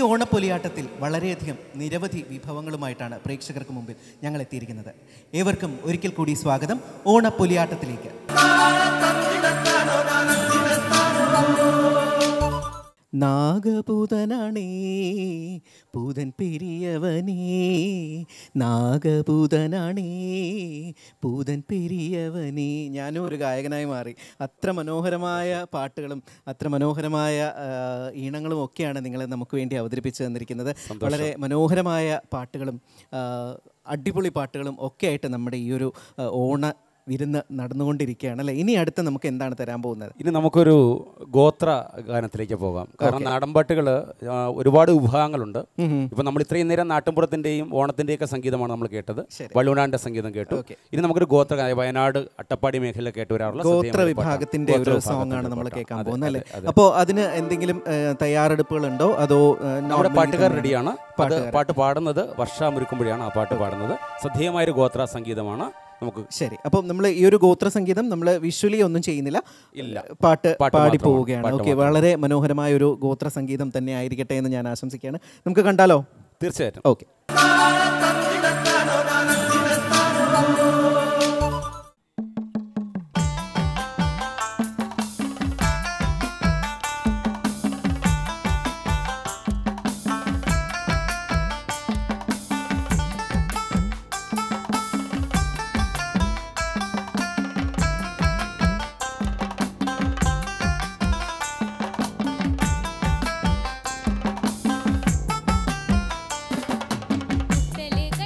ഓണപ്പൊലിയാട്ടത്തിൽ വളരെയധികം നിരവധി വിഭവങ്ങളുമായിട്ടാണ് പ്രേക്ഷകർക്ക് മുമ്പിൽ ഞങ്ങൾ എത്തിയിരിക്കുന്നത് ഏവർക്കും ഒരിക്കൽ കൂടി സ്വാഗതം ഓണപ്പൊലിയാട്ടത്തിലേക്ക് നാഗപൂതനാണേ പൂതൻ പെരിയവനേ നാഗപൂതനാണേ പൂതൻ പെരിയവനേ ഞാനും ഒരു ഗായകനായി മാറി അത്ര മനോഹരമായ പാട്ടുകളും അത്ര മനോഹരമായ ആ, ഈണങ്ങളും ഒക്കെയാണ് നിങ്ങളെ നമുക്ക് വേണ്ടി അവതരിപ്പിച്ചു തന്നിരിക്കുന്നത് വളരെ മനോഹരമായ പാട്ടുകളും ആ, അടിപൊളി പാട്ടുകളും ഒക്കെ ആയിട്ട് നമ്മുടെ ഈ ഒരു ആ, ഓണ വിരുന്ന് നടന്നുകൊണ്ടിരിക്കുകയാണ് അല്ലേ ഇനി അടുത്ത് നമുക്ക് എന്താണ് തരാൻ പോകുന്നത് ഇനി നമുക്കൊരു ഗോത്ര ഗാനത്തിലേക്ക് പോകാം കാരണം നാടൻപാട്ടുകൾ ഒരുപാട് വിഭാഗങ്ങളുണ്ട് ഇപ്പൊ നമ്മൾ ഇത്രയും നേരം നാട്ടിൻപുറത്തിന്റെയും ഓണത്തിന്റെയും ഒക്കെ സംഗീതമാണ് നമ്മൾ കേട്ടത് ശരി. വള്ളുവനാന്റെ സംഗീതം കേട്ടു Okay. ഇനി നമുക്കൊരു ഗോത്ര ഗാനം, വയനാട് അട്ടപ്പാടി മേഖല കേട്ട് വരാറുള്ള ഗോത്ര ശ്രദ്ധേയമായ പാട്ടാണ്. വിഭാഗത്തിന്റെ ഗോത്ര ഒരു വിഭാഗത്തിന്റെ സോങ് ആണ് നമ്മൾ പാട്ടാണ്. കേൾക്കാൻ അതെ, പോകുന്നത് അല്ലേ അതെ, അതെ. അപ്പോൾ അതിന് എന്തെങ്കിലും ഏഹ്, തയ്യാറെടുപ്പുകളുണ്ടോ അതോ ഏഹ്, നമ്മുടെ normally പാട്ടുകാർ തന്നെ- റെഡിയാണ് അത് പാട്ടുകാർ. പാട്ട് പാടുന്നത് വർഷ മുരുക്കുമ്പോഴാണ് ആ പാട്ട് പാടുന്നത് ശ്രദ്ധേയമായൊരു ഗോത്ര സംഗീതമാണ് നമുക്ക് ശരി അപ്പം നമ്മൾ ഈ ഒരു ഗോത്ര സംഗീതം നമ്മൾ വിഷ്വലി ഒന്നും ചെയ്യുന്നില്ല ഇല്ല. പാട്ട് പാട്ട് പാടി മാത്രമാണ്. പോവുകയാണ് പാട്ട് ഓക്കെ മാത്രമാണ്. വളരെ മനോഹരമായ ഒരു ഗോത്ര സംഗീതം തന്നെ ആയിരിക്കട്ടെ എന്ന് ഞാൻ ആശംസിക്കുകയാണ് നമുക്ക് കണ്ടാലോ തീർച്ചയായിട്ടും ഓക്കെ തലക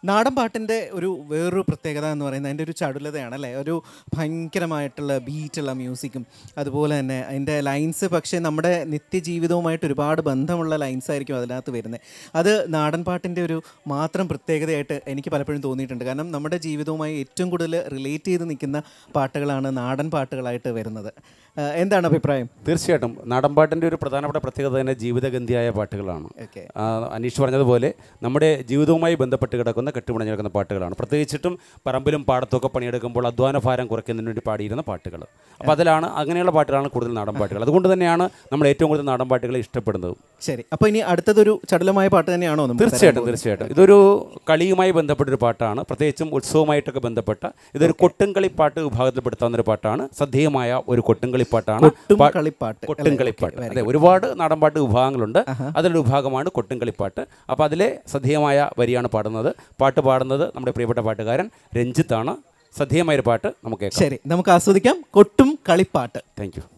നാടൻ പാട്ടിൻ്റെ ഒരു വേറൊരു പ്രത്യേകത എന്ന് പറയുന്നത് അതിൻ്റെ ഒരു ചടുലതയാണ് അല്ലേ ഒരു ഭയങ്കരമായിട്ടുള്ള ബീറ്റുള്ള മ്യൂസിക്കും അതുപോലെ തന്നെ അതിൻ്റെ ലൈൻസ് പക്ഷേ നമ്മുടെ നിത്യജീവിതവുമായിട്ട് ഒരുപാട് ബന്ധമുള്ള ലൈൻസ് ആയിരിക്കും അതിനകത്ത് വരുന്നത് അത് നാടൻ പാട്ടിൻ്റെ ഒരു മാത്രം പ്രത്യേകതയായിട്ട് എനിക്ക് പലപ്പോഴും തോന്നിയിട്ടുണ്ട് കാരണം നമ്മുടെ ജീവിതവുമായി ഏറ്റവും കൂടുതൽ റിലേറ്റ് ചെയ്ത് നിൽക്കുന്ന പാട്ടുകളാണ് നാടൻ പാട്ടുകളായിട്ട് വരുന്നത് ആ, എന്താണ് അഭിപ്രായം തീർച്ചയായിട്ടും നാടൻപാട്ടിൻ്റെ ഒരു പ്രധാനപ്പെട്ട പ്രത്യേകത തന്നെ ജീവിതഗന്ധിയായ പാട്ടുകളാണ് ഓക്കെ ആ, അനീഷ് പറഞ്ഞതുപോലെ നമ്മുടെ ജീവിതവുമായി ബന്ധപ്പെട്ട് കിടക്കുന്ന കെട്ടുപിണഞ്ഞ് കിടക്കുന്ന പാട്ടുകളാണ് പ്രത്യേകിച്ചിട്ടും പറമ്പിലും പാടത്തൊക്കെ പണിയെടുക്കുമ്പോൾ അധ്വാന ഭാരം കുറയ്ക്കുന്നതിന് വേണ്ടി പാടിയിരുന്ന പാട്ടുകൾ അപ്പോൾ അതിലാണ് അങ്ങനെയുള്ള പാട്ടുകളാണ് കൂടുതൽ നാടൻ പാട്ടുകൾ അതുകൊണ്ട് തന്നെയാണ് നമ്മൾ ഏറ്റവും കൂടുതൽ നാടൻ പാട്ടുകളെ ഇഷ്ടപ്പെടുന്നത് ശരി അപ്പോൾ ഇനി അടുത്തതൊരു ചടുലമായ പാട്ട് തന്നെയാണോ നമുക്ക് തരാൻ തീർച്ചയായിട്ടും പോകുന്നത്? തീർച്ചയായിട്ടും ഇതൊരു കളിയുമായി ബന്ധപ്പെട്ടൊരു പാട്ടാണ് പ്രത്യേകിച്ചും ഉത്സവമായിട്ടൊക്കെ ബന്ധപ്പെട്ട ഇതൊരു കൊട്ടുംകളിപ്പാട്ട് വിഭാഗത്തിൽപ്പെടുത്താവുന്ന ഒരു പാട്ടാണ് ശ്രദ്ധേയമായ ഒരു കൊട്ടുംകളിപ്പാട്ടാണ് കൊട്ടും പാ- കളിപ്പാട്ട് അല്ലേ? കൊട്ടുംകളിപ്പാട്ട് Okay, very അതെ ഒരുപാട് നാടൻപാട്ട് വിഭാഗങ്ങളുണ്ട് അതിലൊരു വിഭാഗമാണ് കൊട്ടുംകളിപ്പാട്ട് അപ്പോൾ അതിലെ ശ്രദ്ധേയമായ വരിയാണ് പാടുന്നത് പാട്ട് പാടുന്നത് നമ്മുടെ പ്രിയപ്പെട്ട പാട്ടുകാരൻ രഞ്ജിത്താണ് ശ്രദ്ധേയമായൊരു പാട്ട് നമുക്ക് കേൾക്കാം ശരി നമുക്ക് ആസ്വദിക്കാം കൊട്ടും കളിപ്പാട്ട് താങ്ക് യു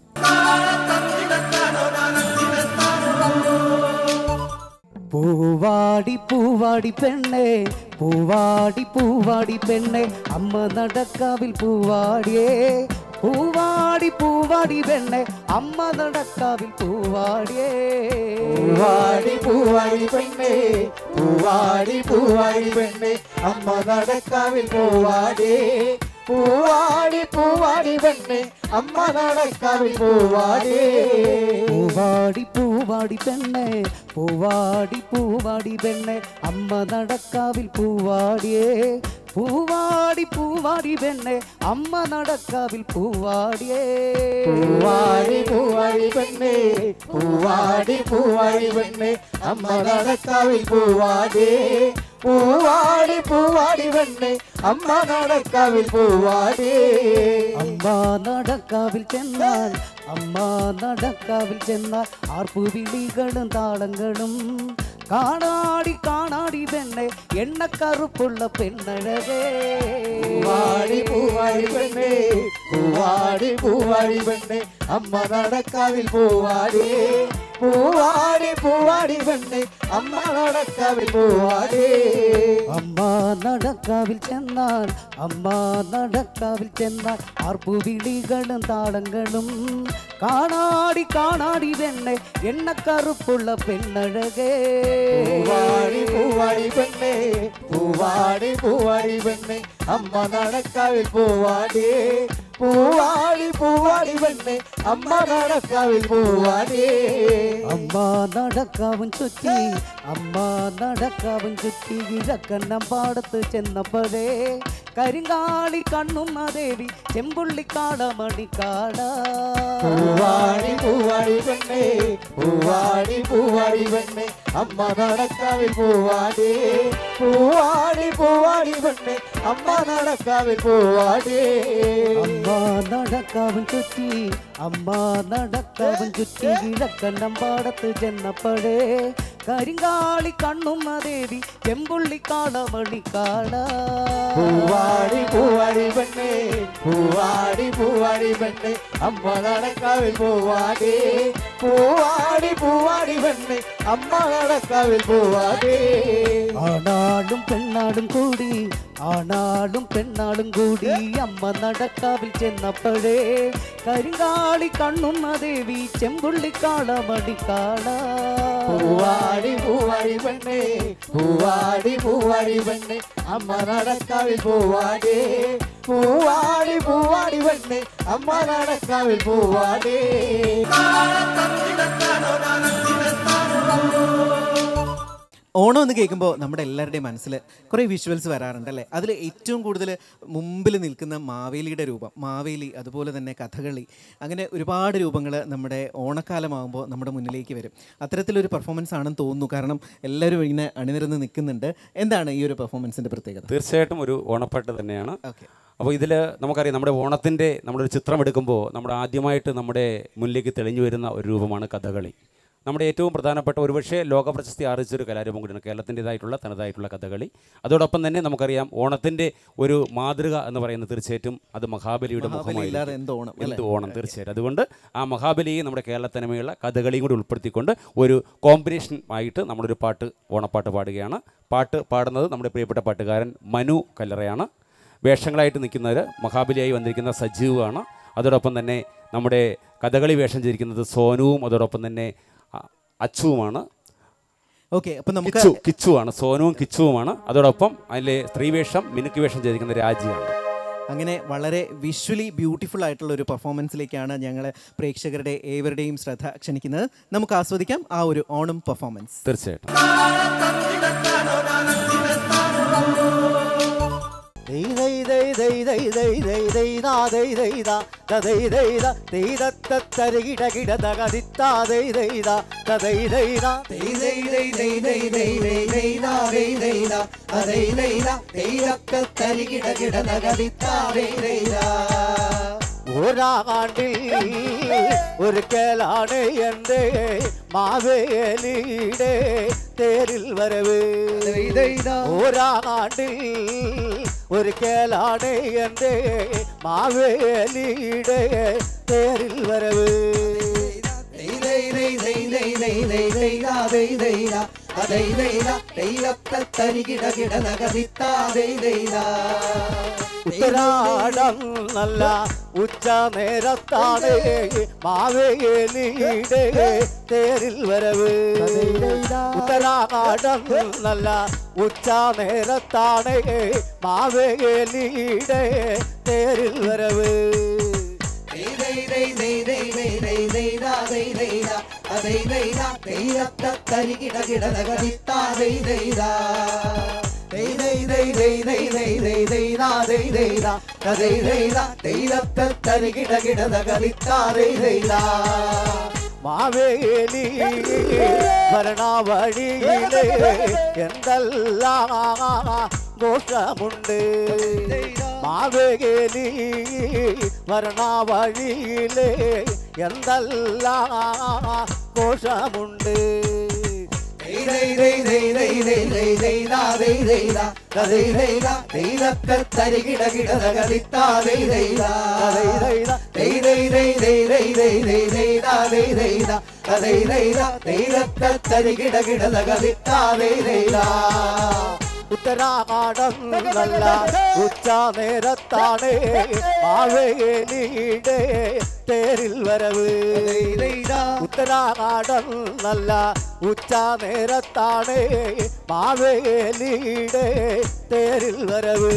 പൂവാടി പൂവാടി പെണ്ണെ പൂവാടി പൂവാടി പെണ്ണെ അമ്മ നടക്കാവിൽ പൂവാടിയേ പൂവാടി പൂവാടി പെണ്ണെ അമ്മ നടക്കാവിൽ പൂവാടിയേ പൂവാടി പൂവാടി പെണ്ണേ പൂവാടി പൂവാടി പെണ്ണേ അമ്മ നടക്കാവിൽ പൂവാടി പൂവാടി പൂവാടി പെണ്ണേ അമ്മ നടക്കാവിൽ പൂവാടി പൂവാടി പൂവാടി പെണ്ണെ പൂവാടി പൂവാടി പെണ്ണെ അമ്മ നടക്കാവിൽ പൂവാടിയേ പൂവാടി പൂവാടി പെണ്ണെ അമ്മ നടക്കാവിൽ പൂവാടിയേ പൂവാടി പൂവാടി പെണ്ണേ പൂവാടി പൂവാടി പെണ്ണേ അമ്മ നടക്കാവിൽ പൂവാടി പൂവാടി പൂവാടി പെണ്ണേ അമ്മ നടക്കാവിൽ പൂവാടി അമ്മ നടക്കാവിൽ ചെന്നാൽ അമ്മ നടക്കാവിൽ ചെന്നാൽ ആർപ്പു വിളികളും താളങ്ങളും കാണാടി കാണാടി പെണ്ണെ എണ്ണക്കറുപ്പുള്ള പെണ്ണഴകേ പൂവാടി പൂവാടി പെണ്ണേ പൂവാടി പൂവാടി പെണ്ണേ അമ്മ നടക്കാവിൽ പൂവാടി പൂവാടി പൂവാടി പെണ്ണേ അമ്മ നടക്കാവിൽ പൂവാടി അമ്മ നടക്കാവിൽ ചെന്നാൽ അമ്മ നടക്കാവിൽ ചെന്നാൽ ആർപ്പു വിളികളും താളങ്ങളും കാണാടി കാണാടി പെണ്ണെ എണ്ണക്കറുപ്പുള്ള പെണ്ണഴകേ പൂവാടി പൂവാടി പെണ്ണേ പൂവാടി പൂവാടി പെണ്ണേ അമ്മ നടക്കാവിൽ പൂവാടി പൂവാടി പൂവാടി പെണ്ണേ അമ്മ നടക്കാവിൽ പൂവാടി അമ്മ നടക്കാവും ചുറ്റി അമ്മ നടക്കാവും ചുറ്റി കിഴക്കന്നം പാടത്ത് ചെന്നപ്പോഴേ കരിങ്കാളി കണ്ണുമ്മ ദേവി ചെമ്പുള്ളിക്കാളമണി കാട പൂവാടി പൂവാടി പെണ്ണേ പൂവാടി പൂവാടി പെണ്ണേ അമ്മ നടക്കാവിൽ പൂവാടി പൂവാടി പൂവാടി പെണ്ണേ അമ്മ നടക്കാവിൽ പൂവാടി അമ്മ നടക്കാവും ചുറ്റി അമ്മ നടക്കാവും ചുറ്റി കിഴക്കന്നം പാടത്ത് ചെന്നപ്പോഴേ കരിങ്കാളി കണ്ണുമ്മ ദേവി ചെമ്പുള്ളിക്കാളമണി കാട പൂവാടി പൂവാടി പെണ്ണേ പൂവാടി പൂവാടി പെണ്ണേ അമ്മ നടക്കാവിൽ പൂവാടി പൂവാടി പൂവാടി പെണ്ണേ അമ്മ നടക്കാവിൽ പൂവാടി ആണാളും പെണ്ണാളും കൂടി ആണാളും പെണ്ണാളും കൂടി അമ്മ നടക്കാവിൽ ചെന്നപ്പോഴേ കരിങ്കാളി കണ്ണുമ്മ ദേവി ചെമ്പുള്ളിക്കാളമണി കാള പൂവാടി പൂവാടി പെണ്ണേ പൂവാടി പൂവാടി പെണ്ണേ അമ്മ നടക്കാവിൽ പൂവാടി പൂവാടി പൂവാടി പെണ്ണേ അമ്മ നടക്കാവിൽ പൂവാടി ഓണം എന്ന് കേൾക്കുമ്പോൾ നമ്മുടെ എല്ലാവരുടെയും മനസ്സിൽ കുറേ വിഷ്വൽസ് വരാറുണ്ട് അല്ലേ അതിൽ ഏറ്റവും കൂടുതൽ മുമ്പിൽ നിൽക്കുന്ന മാവേലിയുടെ രൂപം മാവേലി അതുപോലെ തന്നെ കഥകളി അങ്ങനെ ഒരുപാട് രൂപങ്ങൾ നമ്മുടെ ഓണക്കാലമാകുമ്പോൾ നമ്മുടെ മുന്നിലേക്ക് വരും അത്തരത്തിലൊരു പെർഫോമൻസ് ആണെന്ന് തോന്നുന്നു കാരണം എല്ലാവരും ഇങ്ങനെ അണിനിരന്ന് നിൽക്കുന്നുണ്ട് എന്താണ് ഈ ഒരു പെർഫോമൻസിൻ്റെ പ്രത്യേകത തീർച്ചയായിട്ടും ഒരു ഓണപ്പാട്ട് തന്നെയാണ് ഓക്കെ അപ്പോൾ ഇതിൽ നമുക്കറിയാം നമ്മുടെ ഓണത്തിൻ്റെ നമ്മളൊരു ചിത്രം എടുക്കുമ്പോൾ നമ്മുടെ ആദ്യമായിട്ട് നമ്മുടെ മുന്നിലേക്ക് തെളിഞ്ഞു വരുന്ന ഒരു രൂപമാണ് കഥകളി നമ്മുടെ ഏറ്റവും പ്രധാനപ്പെട്ട ഒരുപക്ഷെ ലോക പ്രശസ്തി ആർജിച്ചൊരു കലാരൂപം കൂടിയാണ് കേരളത്തിൻ്റെതായിട്ടുള്ള തനതായിട്ടുള്ള കഥകളി അതോടൊപ്പം തന്നെ നമുക്കറിയാം ഓണത്തിൻ്റെ ഒരു മാതൃക എന്ന് പറയുന്നത് തീർച്ചയായിട്ടും അത് മഹാബലിയുടെ മഹാബലി ഇല്ലാതെ മുഖമായിരിക്കും എന്ത് ഓണം, അല്ലേ? എന്ത് ഓണം തീർച്ചയായിട്ടും അതുകൊണ്ട് ആ മഹാബലിയെ നമ്മുടെ കേരളത്തനിമയുള്ള കഥകളിയും കൂടി ഉൾപ്പെടുത്തിക്കൊണ്ട് ഒരു കോമ്പിനേഷൻ ആയിട്ട് നമ്മളൊരു പാട്ട് ഓണപ്പാട്ട് പാടുകയാണ് പാട്ട് പാടുന്നത് നമ്മുടെ പ്രിയപ്പെട്ട പാട്ടുകാരൻ മനു കല്ലറയാണ് വേഷങ്ങളായിട്ട് നിൽക്കുന്നവർ മഹാബലിയായി വന്നിരിക്കുന്ന സജീവാണ് അതോടൊപ്പം തന്നെ നമ്മുടെ കഥകളി വേഷം ചെയ്തിരിക്കുന്നത് സോനുവും അതോടൊപ്പം തന്നെ അ- അച്ചുവുമാണ് ഓക്കെ അപ്പം നമുക്ക് കിച്ചു കിച്ചുവാണ് സോനുവും കിച്ചുവുമാണ് അതോടൊപ്പം അതിലെ സ്ത്രീവേഷം മിനുക്ക് വേഷം ചെയ്തിരിക്കുന്ന രാജിയാണ് അങ്ങനെ വളരെ വിഷ്വലി ബ്യൂട്ടിഫുൾ ആയിട്ടുള്ള ഒരു പെർഫോമൻസിലേക്കാണ് ഞങ്ങൾ പ്രേക്ഷകരുടെ ഏവരുടെയും ശ്രദ്ധ ക്ഷണിക്കുന്നത് നമുക്ക് ആസ്വദിക്കാം ആ ഒരു ഓണം പെർഫോമൻസ് തീർച്ചയായിട്ടും ദൈ ദൈ ദൈ ദൈ ദൈ ദൈ ദൈ ദൈ ദാ ദൈ ദൈ ദാ ദ ദൈ ദൈ ദാ ദൈ ദത്ത തരികിട കിട ദഗ ദിത്താ ദൈ ദൈ ദാ ദ ദൈ ദൈ ദാ ദൈ ദൈ ദൈ ദൈ ദൈ ദൈ ദൈ ദൈ ദാ ദൈ ദൈ ദാ ദ ദൈ ദൈ ദാ ദൈ ദത്ത തരികിട കിട ദഗ ദിത്താ ദൈ ദൈ ദാ ഒരാണ്ടിൽ ഒരിക്കലാണ് എൻ്റെ മാവേലിയുടെ തേരിൽ വരവ് ഒരാണ്ടിൽ ഒരിക്കലാണ് എൻ്റെ മാവേലിയുടെ തേരിൽ വരവ് ഉത്തരാടം നല്ല ഉച്ച നേരത്താണ് മാവേലിയുടെ തേരിൽ വരവ് ഉത്തരാടം നല്ല ഉച്ച നേരത്താണ് മാവേലിയുടെ തേരിൽ വരവ് മാവേലി ഭരണവഴിയിലെ എന്തെല്ലാം ദോഷമുണ്ട് മാവേലി ഭരണവഴിയിലെ എന്തെല്ലാം ദോഷമുണ്ട് ഉത്തരാടം നല്ല ഉച്ച നേരത്താണ് മാവേലിയുടെ തേരിൽ വരവ് ഉത്തരാടം നല്ല ഉച്ച നേരത്താണ് മാവേലിയുടെ തേരിൽ വരവ്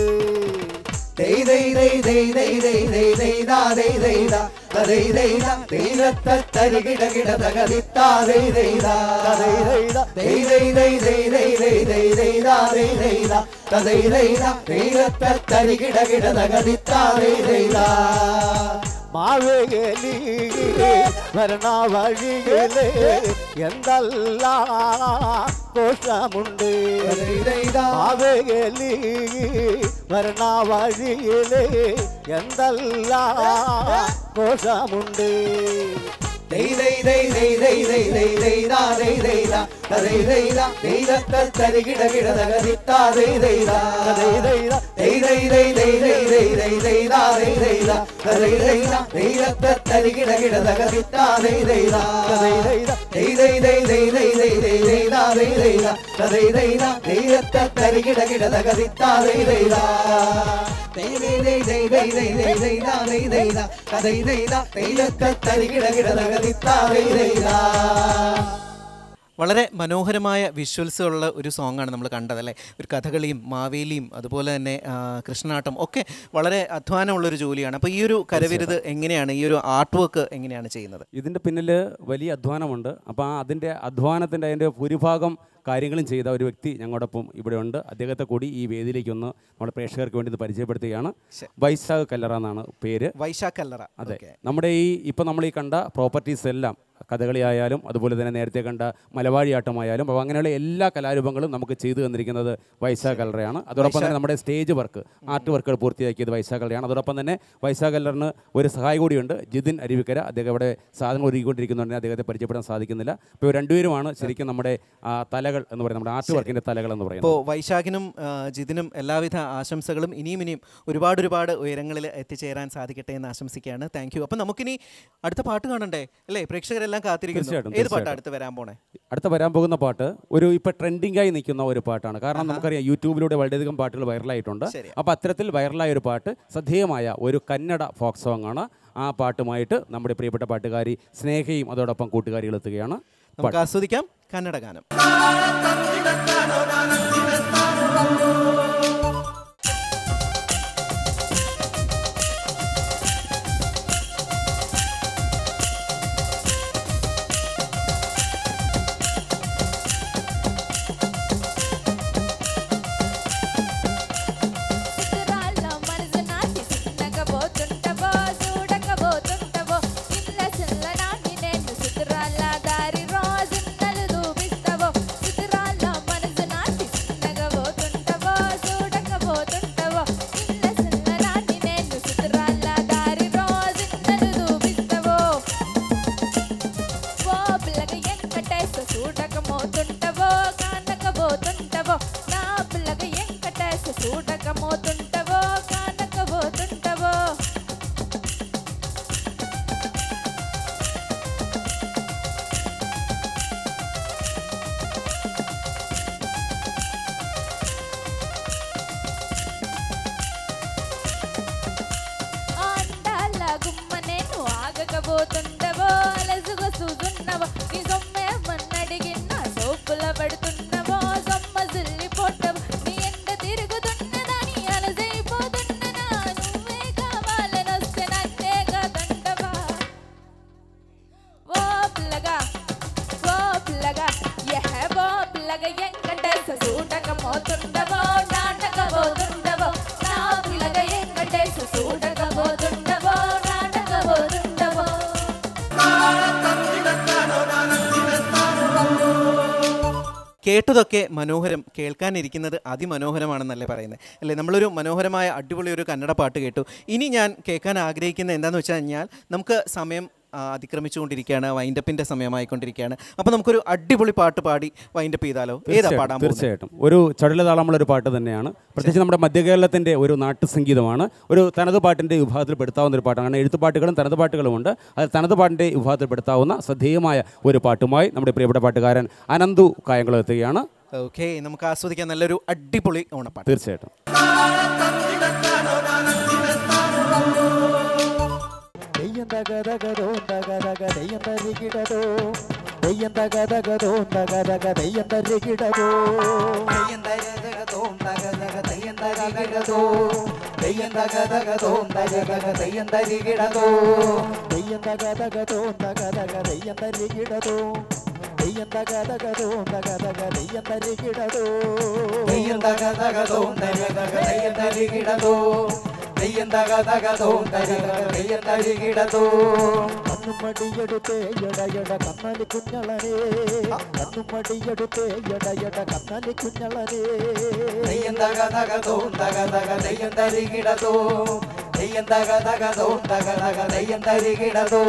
മാവേലി ഭരണവഴിയിലെ എന്തെല്ലാം ദോഷമുണ്ട് മാവേലി ഭരണവഴിയിലെ എന്തെല്ലാം ദോഷമുണ്ട് വളരെ മനോഹരമായ വിഷ്വൽസ് ഉള്ള ഒരു സോങ്ങാണ് നമ്മൾ കണ്ടത് അല്ലേ ഒരു കഥകളിയും മാവേലിയും അതുപോലെ തന്നെ ആ, കൃഷ്ണനാട്ടം ഒക്കെ വളരെ അധ്വാനമുള്ളൊരു ജോലിയാണ് അപ്പോൾ ഈ ഒരു കരവിരുത് എങ്ങനെയാണ് ഈ ഒരു ആർട്ട് വർക്ക് എങ്ങനെയാണ് ചെയ്യുന്നത് ഇതിൻ്റെ പിന്നിൽ വലിയ അധ്വാനമുണ്ട് അപ്പോൾ ആ അതിൻ്റെ അധ്വാനത്തിൻ്റെ അതിൻ്റെ ഭൂരിഭാഗം കാര്യങ്ങളും ചെയ്ത ഒരു വ്യക്തി ഞങ്ങളോടൊപ്പം ഇവിടെ ഉണ്ട് അദ്ദേഹത്തെ കൂടി ഈ വേദിയിലേക്ക് ഒന്ന് നമ്മുടെ പ്രേക്ഷകർക്ക് വേണ്ടി ഇത് പരിചയപ്പെടുത്തുകയാണ് വൈശാഖ് കല്ലറ എന്നാണ് പേര് വൈശാഖ് കല്ലറ അതെ Okay. നമ്മുടെ ഈ ഇപ്പം നമ്മൾ ഈ കണ്ട പ്രോപ്പർട്ടീസ് എല്ലാം കഥകളി ആയാലും അതുപോലെ തന്നെ നേരത്തെ കണ്ട മലവാഴിയാട്ടമായാലും അപ്പോൾ അങ്ങനെയുള്ള എല്ലാ കലാരൂപങ്ങളും നമുക്ക് ചെയ്തു തന്നിരിക്കുന്നത് വൈശാഖ കല്ലറയാണ് അതോടൊപ്പം തന്നെ നമ്മുടെ സ്റ്റേജ് വർക്ക് ആർട്ട് വർക്കുകൾ പൂർത്തിയാക്കിയത് വൈശാഖ കല്ലറയാണ് അതോടൊപ്പം തന്നെ വൈശാഖ കല്ലറിന് ഒരു സഹായി കൂടിയുണ്ട് ജിതിൻ അരുവിക്കര അദ്ദേഹം ഇവിടെ സാധനങ്ങൾ ഒരുക്കിക്കൊണ്ടിരിക്കുന്നുണ്ട് അദ്ദേഹത്തെ പരിചയപ്പെടാൻ സാധിക്കുന്നില്ല ഇപ്പോൾ ഇവർ രണ്ടുപേരുമാണ് ശരിക്കും നമ്മുടെ ആ, തലകൾ എന്ന് പറയുന്നത് നമ്മുടെ ആർട്ട് വർക്കിൻ്റെ തലകൾ എന്ന് പറയുന്നത് ഇപ്പോൾ വൈശാഖിനും ആ, ജിതിനും എല്ലാവിധ ആശംസകളും ഇനിയും ഇനിയും ഒരുപാട് ഒരുപാട് ഉയരങ്ങളിൽ എത്തിച്ചേരാൻ സാധിക്കട്ടെ എന്ന് ആശംസിക്കുകയാണ് താങ്ക് യു അപ്പം നമുക്കിനി അടുത്ത പാട്ട് കാണണ്ടേ അല്ലേ പ്രേക്ഷകരെല്ലാം കാത്തിരിക്കുന്നു തീർച്ചയായിട്ടും, ഏത് പാട്ടാണ് തീർച്ചയായിട്ടും. അടുത്ത് വരാൻ പോണേ അടുത്ത വരാൻ പോകുന്ന പാട്ട് ഒരു ഇപ്പോൾ ട്രെൻഡിംഗ് ആയി നിൽക്കുന്ന ഒരു പാട്ടാണ് കാരണം നമുക്കറിയാം യൂട്യൂബിലൂടെ വളരെയധികം പാട്ടുകൾ വൈറലായിട്ടുണ്ട് ശരിയാ. അപ്പോൾ അത്തരത്തിൽ വൈറലായ ഒരു പാട്ട് ശ്രദ്ധേയമായ ഒരു കന്നഡ ഫോക്ക് സോങ് ആണ് ആ പാട്ടുമായിട്ട് നമ്മുടെ പ്രിയപ്പെട്ട പാട്ടുകാരി സ്നേഹയും അതോടൊപ്പം കൂട്ടുകാരികൾ എത്തുകയാണ് നമുക്ക് ആസ്വദിക്കാം കന്നഡ ഗാനം సుతరాల మనసు నాటి సిన్నగబోతుంటవో చూడకబోతుంటవో ఇల్ల సిల్ల నాటి నేను సుతరాల దారి రోజున్నలు దూపిస్తవో సుతరాల మనసు నాటి సిన్నగబోతుంటవో చూడకబోతుంటవో ఇల్ల సిల్ల నాటి నేను సుతరాల దారి రోజున్నలు దూపిస్తవో ఓ పిల్లగ ఎంకటేశ చూడకమోతుంటవో కానకబోతుంటవో నా పిల్లగ ఎంకటేశ చూడకమోతుంటవో కానకబోతుంటవో అందాల గుమ్మ నేను ఆగకపోతుండవో అలసుగా చూస్తున్నవో నీ సొమ్మే మన్నడిగిన సోపుల పడుతున్నవో సొమ్మ సిల్లిపోటవో నీ ఎండ తిరుగుతున్నదని అలసైపోతున్ననా నువ్వే కావాలనొస్తే నన్నే కాదంటవా ఓ పిల్లగా ఓ పిల్లగా ఎహ ఓ పిల్లగా ఎంకటేశ చూడకమోతుండవో నాటకబోతుండవో నా పిల్లగా ఎంకటేశ చూడకబోతుండవో నాటకబోతుండవో കേട്ടതൊക്കെ മനോഹരം കേൾക്കാനിരിക്കുന്നത് അതിമനോഹരമാണെന്നല്ലേ പറയുന്നത് അല്ലേ നമ്മളൊരു മനോഹരമായ അടിപൊളി ഒരു കന്നഡ പാട്ട് കേട്ടു ഇനി ഞാൻ കേൾക്കാൻ ആഗ്രഹിക്കുന്നത് എന്താണെന്ന് വെച്ച് കഴിഞ്ഞാൽ നമുക്ക് സമയം ആ, അതിക്രമിച്ചുകൊണ്ടിരിക്കുകയാണ് വൈൻഡപ്പിൻ്റെ സമയമായിക്കൊണ്ടിരിക്കുകയാണ് അപ്പോൾ നമുക്കൊരു അടിപൊളി പാട്ട് പാടി വൈൻഡപ്പ് ചെയ്താലോ ഏതാ പാടാൻ പോകുന്നത് തീർച്ചയായിട്ടും ഒരു ചടുലതാളമുള്ള ഒരു പാട്ട് തന്നെയാണ് പ്രത്യേകിച്ച് നമ്മുടെ മധ്യകേരളത്തിൻ്റെ ഒരു നാട്ടുസംഗീതമാണ് ഒരു തനത് പാട്ടിൻ്റെ വിഭാഗത്തിൽ പെടുത്താവുന്ന ഒരു പാട്ടാണ് കാരണം എഴുത്തുപാട്ടുകളും തനത് പാട്ടുകളുമുണ്ട് അത് തനത് പാട്ടിൻ്റെ വിഭാഗത്തിൽ പെടുത്താവുന്ന ശ്രദ്ധേയമായ ഒരു പാട്ടുമായി നമ്മുടെ പ്രിയപ്പെട്ട പാട്ടുകാരൻ അനന്തു കായംകുളം എത്തുകയാണ് ഓക്കെ നമുക്ക് ആസ്വദിക്കാൻ നല്ലൊരു അടിപൊളി ഓണപ്പാട്ട് തീർച്ചയായിട്ടും ദെയ്യം തകതകതോ തകതക ദെയ്യം തരികിടതോ ദെയ്യം തകതകതോ തകതക ദെയ്യം തരികിടതോ ദെയ്യം തകതകതോ തകതക ദെയ്യം തരികിടതോ ദെയ്യം തകതകതോ തകതക ദെയ്യം തരികിടതോ ദെയ്യം തകതകതോ തകതക ദെയ്യം തരികിടതോ ദെയ്യം തകതകതോ തകതക ദെയ്യം തരികിടതോ ദെയ്യം തകതകതോ തകതക ദെയ്യം തരികിടതോ ദെയ്യം തകതകതോ തകതക ദെയ്യം തരികിടതോ കണ്ണുമടിയെടുത്തേ എടയട കണ്ണലി കുഞ്ഞളനേ കണ്ണുമടിയെടുത്തേ എടയട കണ്ണലി കുഞ്ഞളനേ ദെയ്യം തകതകതോ തകതക ദെയ്യം തരികിടതോ ദെയ്യം തകതകതോ തകതക ദെയ്യം തരികിടതോ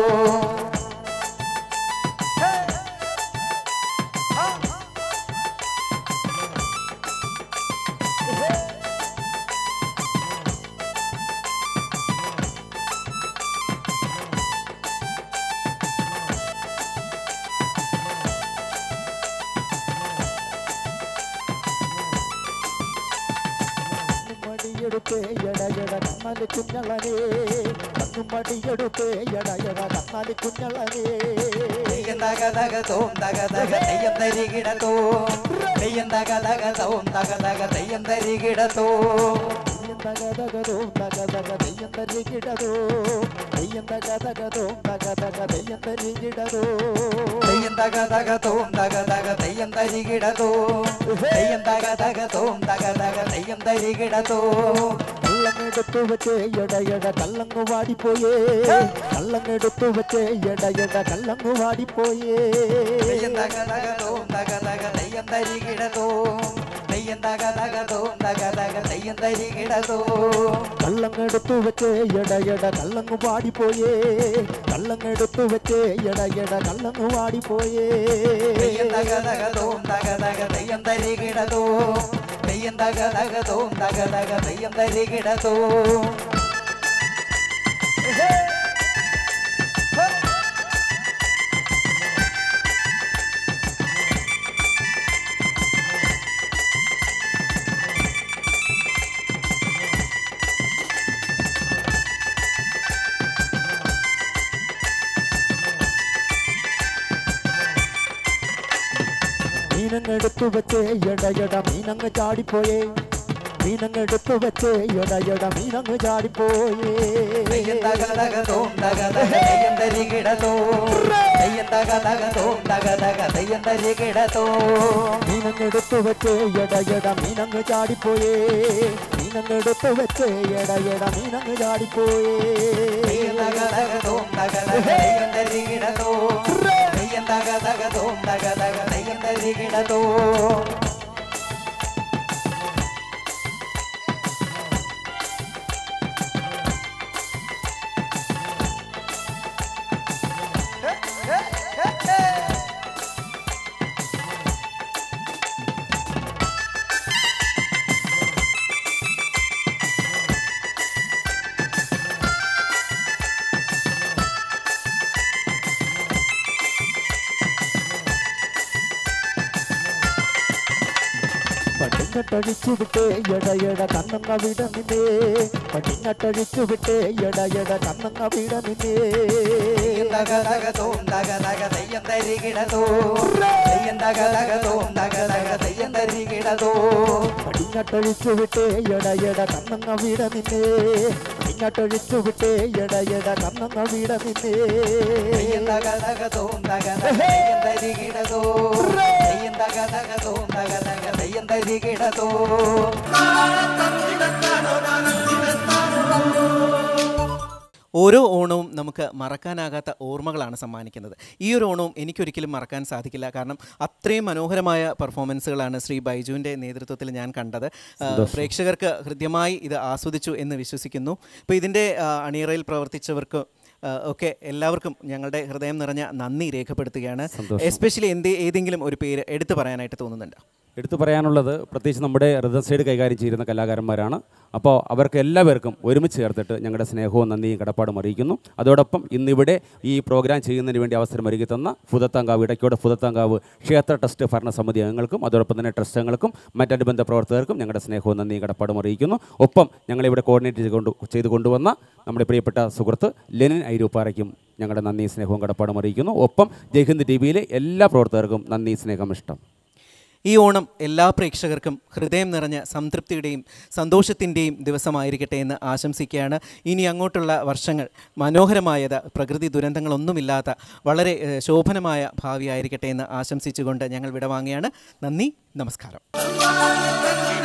കണ്ണുമടിയെടുത്തേ എടയട കണ്ണലി കുഞ്ഞളനേ കണ്ണുമടിയെടുത്തേ എടയട കണ്ണലി കുഞ്ഞളനേ ദെയ്യം തകതകതോ തകതക ദെയ്യം തരികിടതോ ദെയ്യം തകതകതോ തകതക ദെയ്യം തരികിടതോ ദെയ്യം തകതകതോ തകതക ദെയ്യം തരികിടതോ ദെയ്യം തകതകതോ തകതക ദെയ്യം തരികിടതോ ദെയ്യം തകതകതോ തകതക ദെയ്യം തരികിടതോ ദെയ്യം തകതകതോ തകതക ദെയ്യം തരികിടതോ കള്ളങ്ങെടുത്തു വെച്ച് എടയെട കള്ളങ്ങു വാടിപ്പോയേ കള്ളങ്ങെടുത്തു വെച്ച് എടയെട കള്ളങ്ങു വാടിപ്പോയേ തെയ്യം തക തക തോം തക തക തെയ്യം തരികിടതോ തെയ്യം തക തക തോം തക തക തെയ്യം തരികിടതോ കള്ളങ്ങെടുത്തു വെച്ച് എടയെട കള്ളങ്ങു വാടിപ്പോയേ കള്ളങ്ങെടുത്തു വെച്ച് എടയെട കള്ളങ്ങു വാടിപ്പോയേ തെയ്യം തക തക തോം തക തക തെയ്യം തരികിടതോ തെയ്യം തക തക തോം തക തക തെയ്യം തരികിടതോ മീനങ്ങെടുത്തു വെച്ച് എടയെട മീനങ്ങ് ചാടിപ്പോയേ മീനങ്ങെടുത്തു വെച്ച് എടയെട മീനങ്ങ് ചാടിപ്പോയേ തെയ്യം തക തക തോം തക തക തെയ്യം തരികിടതോ തെയ്യം തക തക തോം തക തക തെയ്യം തരികിടതോ മീനങ്ങെടുത്തു വെച്ച് എടയെട മീനങ്ങ് ചാടിപ്പോയേ മീനങ്ങെടുത്തു വെച്ച് എടയെട മീനങ്ങ് ചാടിപ്പോയേ തെയ്യം തക തക തോം തക തക തെയ്യം തരികിടതോ തെയ്യം തക തക തോം തക തക തെയ്യം തരികിടതോ പടിഞ്ഞട്ടഴിച്ചു വിട്ട് എടയെട കണ്ണങ്ങ വിട നിന്നേ പടിഞ്ഞട്ടഴിച്ചു വിട്ട് എടയെട കണ്ണങ്ങ വിട നിന്നേ തെയ്യം തക തക തോം തക തക തെയ്യം തരികിടതോ തെയ്യം തക തക തോം തക തക തെയ്യം തരികിടതോ പടിഞ്ഞട്ടഴിച്ചു വിട്ട് എടയെട കണ്ണങ്ങ വിട നിന്നേ പടിഞ്ഞട്ടഴിച്ചു വിട്ട് എടയെട കണ്ണങ്ങ വിട നിന്നേ തെയ്യം തക തക തോം തക തക തെയ്യം തരികിടതോ തെയ്യം തക തക തോം തക തക തെയ്യം തരികിടതോ ഓരോ ഓണവും നമുക്ക് മറക്കാനാകാത്ത ഓർമ്മകളാണ് സമ്മാനിക്കുന്നത് ഈ ഒരു ഓണവും എനിക്കൊരിക്കലും മറക്കാൻ സാധിക്കില്ല കാരണം അത്രയും മനോഹരമായ പെർഫോമൻസുകളാണ് ശ്രീ ബൈജുവിൻ്റെ നേതൃത്വത്തിൽ ഞാൻ കണ്ടത് ആ, പ്രേക്ഷകർക്ക് ഹൃദ്യമായി ഇത് ആസ്വദിച്ചു എന്ന് വിശ്വസിക്കുന്നു ഇപ്പോൾ ഇതിൻ്റെ ആ, അണിയറയിൽ പ്രവർത്തിച്ചവർക്ക് ആ, ഒക്കെ എല്ലാവർക്കും ഞങ്ങളുടെ ഹൃദയം നിറഞ്ഞ നന്ദി രേഖപ്പെടുത്തുകയാണ് എസ്പെഷ്യലി എന്ത് ഏതെങ്കിലും ഒരു പേര് എടുത്തു പറയാനായിട്ട് തോന്നുന്നുണ്ട് എടുത്തു പറയാനുള്ളത് പ്രത്യേകിച്ച് നമ്മുടെ റിതം സൈഡ് കൈകാര്യം ചെയ്യുന്ന കലാകാരന്മാരാണ് അപ്പോൾ അവർക്ക് എല്ലാവർക്കും ഒരുമിച്ച് ചേർത്തിട്ട് ഞങ്ങളുടെ സ്നേഹവും നന്ദിയും കടപ്പാടും അറിയിക്കുന്നു അതോടൊപ്പം ഇന്നിവിടെ ഈ പ്രോഗ്രാം ചെയ്യുന്നതിന് വേണ്ടി അവസരം ഒരുക്കി തന്ന ഫുദത്താങ്കാവ് ഇടയ്ക്കോട് ഫുദത്താങ്കാവ് ക്ഷേത്ര ട്രസ്റ്റ് ഭരണസമിതി അംഗങ്ങൾക്കും അതോടൊപ്പം തന്നെ ട്രസ്റ്റംഗങ്ങൾക്കും മറ്റനുബന്ധ പ്രവർത്തകർക്കും ഞങ്ങളുടെ സ്നേഹവും നന്ദിയും കടപ്പാടും അറിയിക്കുന്നു ഒപ്പം ഞങ്ങളിവിടെ കോർഡിനേറ്റ് ചെയ്തുകൊണ്ട് ചെയ്ത് കൊണ്ടുവന്ന നമ്മുടെ പ്രിയപ്പെട്ട സുഹൃത്ത് ലെനിൻ ഐരൂപ്പാറയ്ക്കും ഞങ്ങളുടെ നന്ദി സ്നേഹവും കടപ്പാടും അറിയിക്കുന്നു ഒപ്പം ജയ്ഹിന്ദ് ടി വിയിലെ എല്ലാ പ്രവർത്തകർക്കും നന്ദി സ്നേഹം ഇഷ്ടം ഈ ഓണം എല്ലാ പ്രേക്ഷകർക്കും ഹൃദയം നിറഞ്ഞ സംതൃപ്തിയുടെയും സന്തോഷത്തിൻ്റെയും ദിവസമായിരിക്കട്ടെ എന്ന് ആശംസിക്കുകയാണ് ഇനി അങ്ങോട്ടുള്ള വർഷങ്ങൾ മനോഹരമായത് പ്രകൃതി ദുരന്തങ്ങളൊന്നുമില്ലാത്ത വളരെ ഏഹ്, ശോഭനമായ ഭാവിയായിരിക്കട്ടെ എന്ന് ആശംസിച്ചുകൊണ്ട് ഞങ്ങൾ വിടവാങ്ങുകയാണ് നന്ദി നമസ്കാരം